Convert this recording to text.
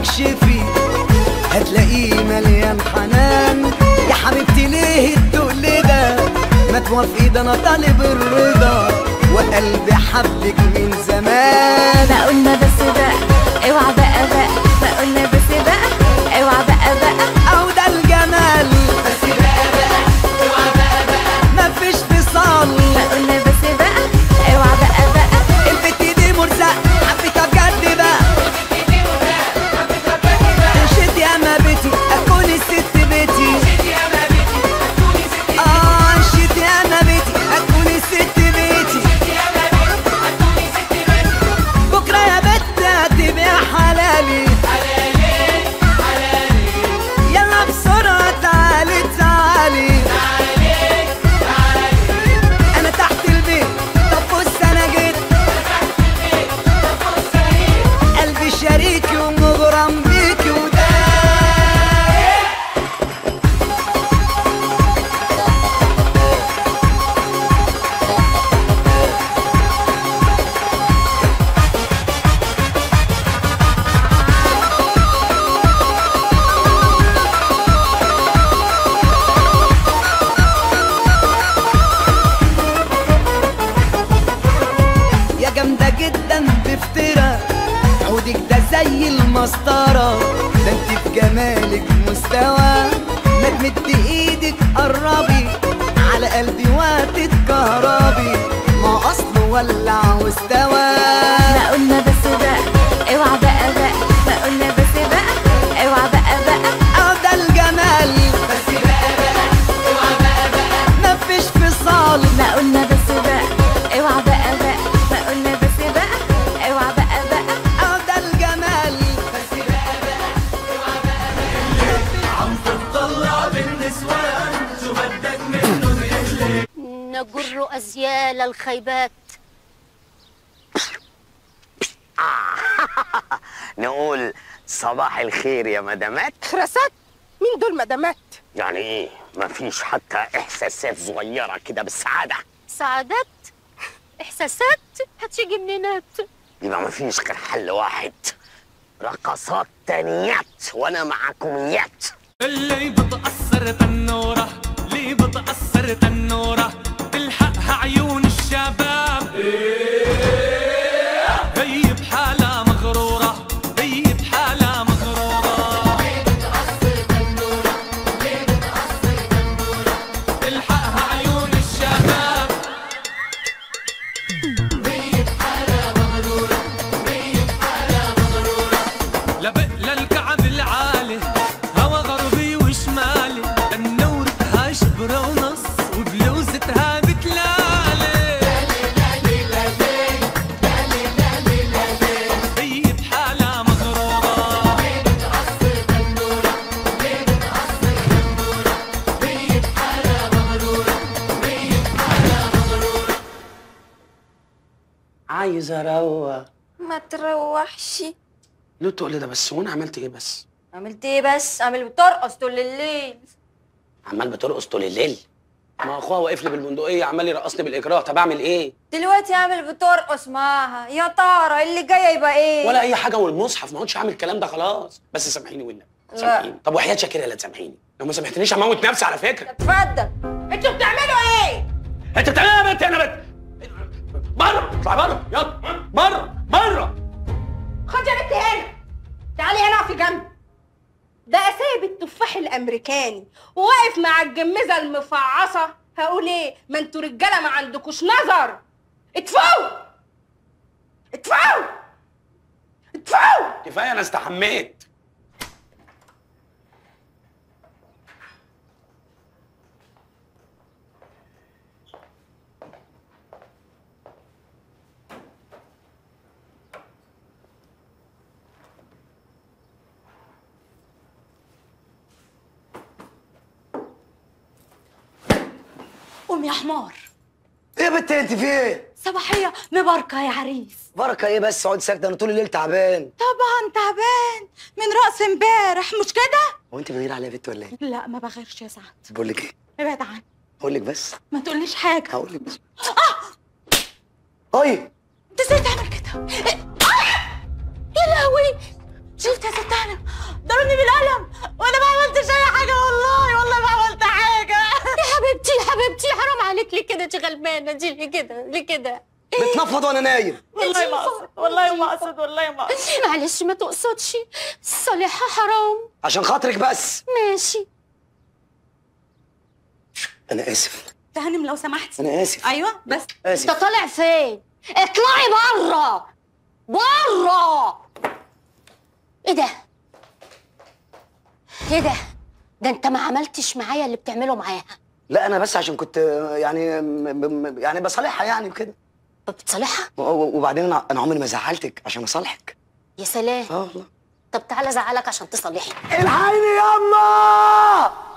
تكشفي هتلاقيه مليان حنان يا حبيبتي ليه التقل ده ما توافقي ده انا طالب الرضا وقلبي حبك من زمان ما قلنا بس بقى اوعى بقى بقى ما قلنا بس بقى اوعى بقى بقى او ده الجمال بس بقى بقى اوعى بقى بقى مفيش فصال ما قلنا بس بقى اوعى بقى بقى البت دي مرزق حبيتها بجد بقى مشيت يا ما بيتي اكون الست بيتي اه مشيت يا ما بيتي اكون الست بيتي بكره يا بت هتبقى حلالي يلا بسرعه تعالي تعالي انا تحت البيت طب بص انا جيت قلبي شريكي ومغرم بيكي وده يا جامدة جدا بفترة عودك ده زي المسطرة ده انت في جمالك مستوى ما تمد ايدك قربي على قلبي وتتكهربي ما اصله ولع واستوى ما قلنا بس بقى اوعى بقى بقى ما قلنا بس بقى اوعى بقى بقى اه ده الجمال بس بقى بقى اوعى بقى بقى مفيش فصال ما قلنا بس بقى اوعى بقى بقى ما قلنا بس بقى اوعى بقى بقى اه ده الجمال بس بقى بقى اوعى بقى نجر أزيال الخيبات نقول صباح الخير يا مدامات خرسات مين دول مدامات يعني ايه مفيش حتى احساسات صغيره كده بالسعاده سعادات إحساسات هتيجي منينات يبقى مفيش غير حل واحد رقصات تانيات وانا معاكميات اللي بتأثر تنورة اللي بتأثر تنورة تلحقها عيون الشباب هي بحالة مغرورة هي بحالة مغرورة تلحقها عيون الشباب لبق للكعب العالي هوا غربي وشمالي تنورتها شبرة ونص وبلوزتها بتلالي هي بحالها مغرورة عايز اروق ما تروحش ليه تقول ده بس وانا عملت ايه بس عملت ايه بس عامل بترقص طول الليل عمال بترقص طول الليل ما اخوها واقف لي بالبندقيه عمال يرقصني بالاكراه طب اعمل ايه دلوقتي عامل بترقص معاها يا ترى اللي جاي يبقى ايه ولا اي حاجه والمصحف ما اقعدش اعمل الكلام ده خلاص بس سامحيني والنبي لا. سامحيني طب وحياه شاكره لا تسامحيني لو ما سامحتنيش هموت نفسي على فكره اتفضل انتوا بتعملوا ايه انت بتعمل ايه يا بنت انا بنت بره اطلع بره يلا بره بره خد يا بنت هنا تعالي هنا اقفي جنبي ده سايب التفاح الامريكاني وواقف مع الجميزه المفعصه هقول ايه ما انتوا رجاله ما عندكوش نظر اتفوا اتفوا اتفوا كفايه انا استحميت قوم يا حمار ايه يا بت انت في ايه؟ صباحية مباركة يا عريس بركه ايه بس اقعد ساكته انا طول الليل تعبان طبعا تعبان من رأس امبارح مش كده؟ هو انت بتغير عليا يا بت ولا ايه؟ لا ما بغيرش يا سعد بقول لك ايه؟ ابعد عني هقول لك بس ما تقوليش حاجة هقول لك بس اي انت ازاي تعمل كده؟ إيه؟ آه! يا لهوي شفت يا ست هانم ضربني بالقلم وانا ما عملتش اي حاجه والله والله ما عملت حاجه يا حبيبتي يا حبيبتي حرام عليك ليه كده انت غلبانه دي ليه كده ليه كده بتنفض وانا نايم والله ما اقصد والله ما اقصد والله ما اقصد معلش ما تقصدش صالحة حرام عشان خاطرك بس ماشي انا اسف ست هانم لو سمحتي انا اسف ايوه بس اسف انت طالع فين اطلعي بره بره ايه ده ايه ده ده انت ما عملتش معايا اللي بتعمله معاها لا انا بس عشان كنت يعني م- م- يعني بصالحها يعني وكده بتصالحها و- و- وبعدين انا انا عمري ما زعلتك عشان اصالحك يا سلام اه والله طب تعالى ازعلك عشان تصالحني الحقيني ياما